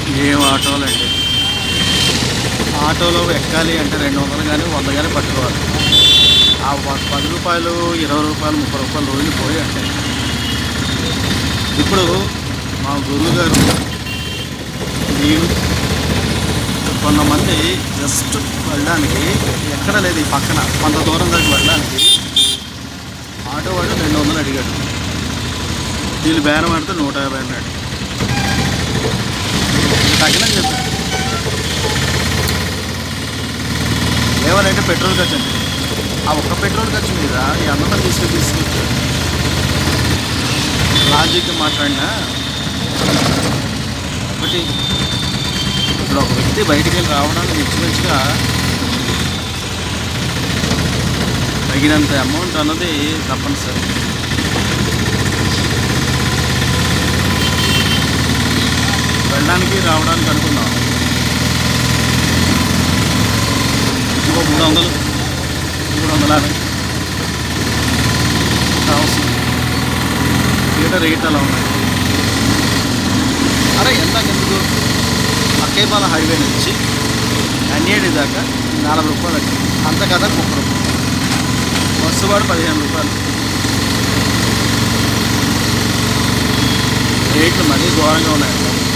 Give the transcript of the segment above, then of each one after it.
ఏం ఆటోలండి ఆటోలో ఎక్కాలి అంటే రెండు వందలు కానీ వంద కానీ పట్టుకోవాలి ఆ ప- పది రూపాయలు ఇరవై రూపాయలు ముప్పై రూపాయలు రోజులు పోయి అంటే ఇప్పుడు మా గురువు గారు నేను కొంతమంది జస్ట్ వెళ్ళడానికి ఎక్కడ లేదు ఈ పక్కన కొంత దూరం దాకా వెళ్ళడానికి ఆటో వాడు రెండు వందలు అడిగాడు వీళ్ళు బేరం ఆడితే నూట యాభై అన్నాడు తగ్గనని చెప్పాడు ఏమనంటే పెట్రోల్ ఖర్చు అండి ఆ ఒక్క పెట్రోల్ ఖర్చు మీద ఈ అన్నం తీసుకొని తీసుకొచ్చాడు లాజిక్ మాట్లాడినా ఒకటి ఇప్పుడు ఒక వ్యక్తి బయటికి వెళ్ళి రావడానికి ఇంచుమించుగా తగినంత అమౌంట్ అన్నది తప్పనిసరి వెళ్ళడానికి రావడానికి అనుకున్నాం ఇంకో మూడు వందలు మూడు వందల యాభై కావాల్సింది థియేటర్ రేట్ అలా ఉన్నాయి అరే ఎంత ఎందుకు అక్కేపాల హైవే నుంచి అన్నేడి దాకా నలభై రూపాయలు అయింది అంత కదా ముప్పై రూపాయలు బస్సు వాడు పదిహేను రూపాయలు రేట్లు మరీ ఘోరంగా ఉన్నాయి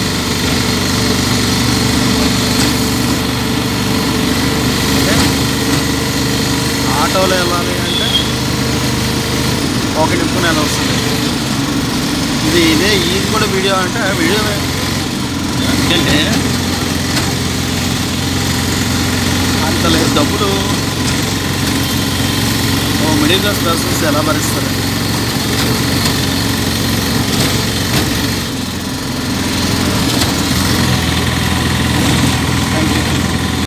అంటే ఆటోలో వెళ్ళాలి అంటే ఒక నింపుకుని ఎలా వస్తుంది ఇది ఇదే ఇది కూడా వీడియో అంటే వీడియోనే ఎందుకంటే అంత లేదు డబ్బులు ఓ మిడిల్ క్లాస్ పర్సన్స్ ఎలా భరిస్తారు